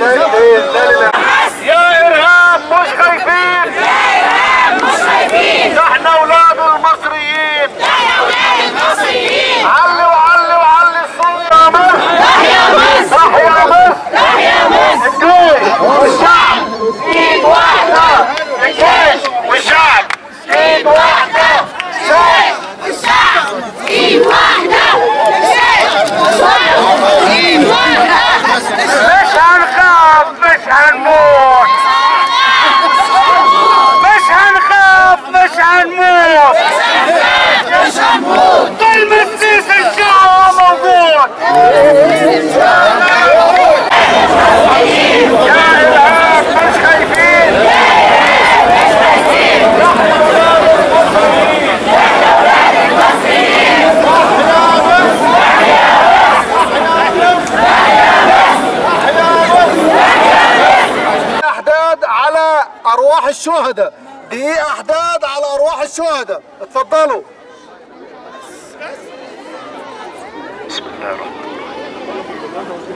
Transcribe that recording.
يا ارهاب مش خايفين يا ارهاب مش خايفين احنا اولاد المصريين علي وعلي وعلي الصوت يا مصر تحيا مصر تحيا مصر تحيا مصر الجيش والشعب ايد واحدة الجيش والشعب ايد واحدة الجيش والشعب ايد واحدة الجيش والشعب ايد واحدة مش هنخاف مش هنموت مش هنخاف مش هنموت مش هنموت طول ما السيس الشعب موجود يا إرهاب مش خايفين احداد على ارواح الشهداء دي احداد على ارواح الشهداء اتفضلوا بسم الله الرحمن الرحيم